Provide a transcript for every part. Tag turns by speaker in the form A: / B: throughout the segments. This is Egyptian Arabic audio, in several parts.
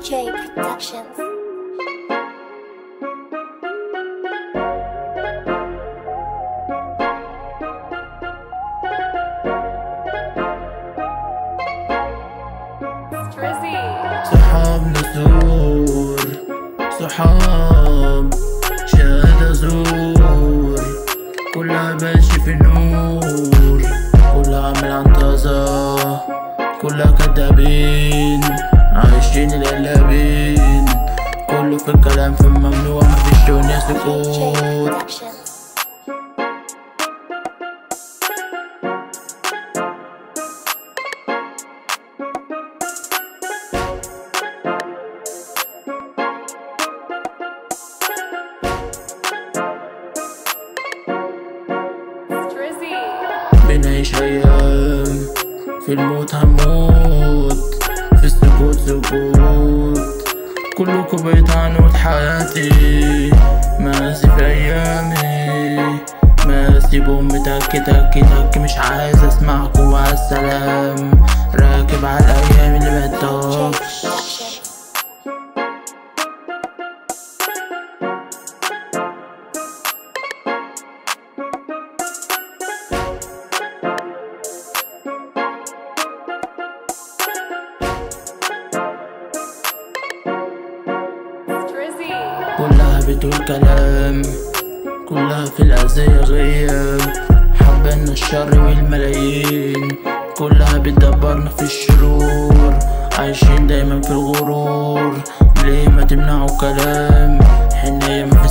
A: J Productions.
B: Strizzy.
C: صحاب نزور صحاب شهادة زور كلها ماشي في النور كلها عامل عنطزة كلها كدابين عايشين القلابين كله في الكلام في الممنوع مفيش دنيا
A: J
C: سكوت
A: Productions.
B: Strizzy.
C: بنعيش أيام في الموت هنموت في السكوت سكوت كلكم بعيد عنود حياتي ماسي في أيامي ماسي بوم تك تك تك مش عايز أسمعكم والسلام راكب على الأيام اللي
A: J
C: متطفش
A: Productions.
B: Strizzy.
C: كلها بتقول كلام كلها في الأذية غياب حبنا الشر والملايين كلها بتدبرنا في الشرور عايشين دايما في الغرور ليه ما تمنعوا كلام حنية ما في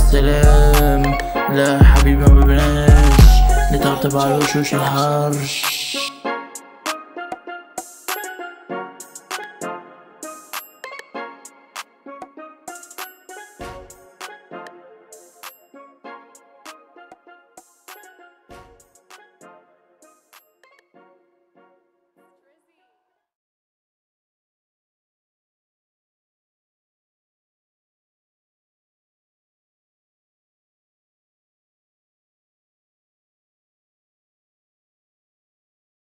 C: السلام لا حبيبي ما ببلاش نطبطب على وشوش الحرش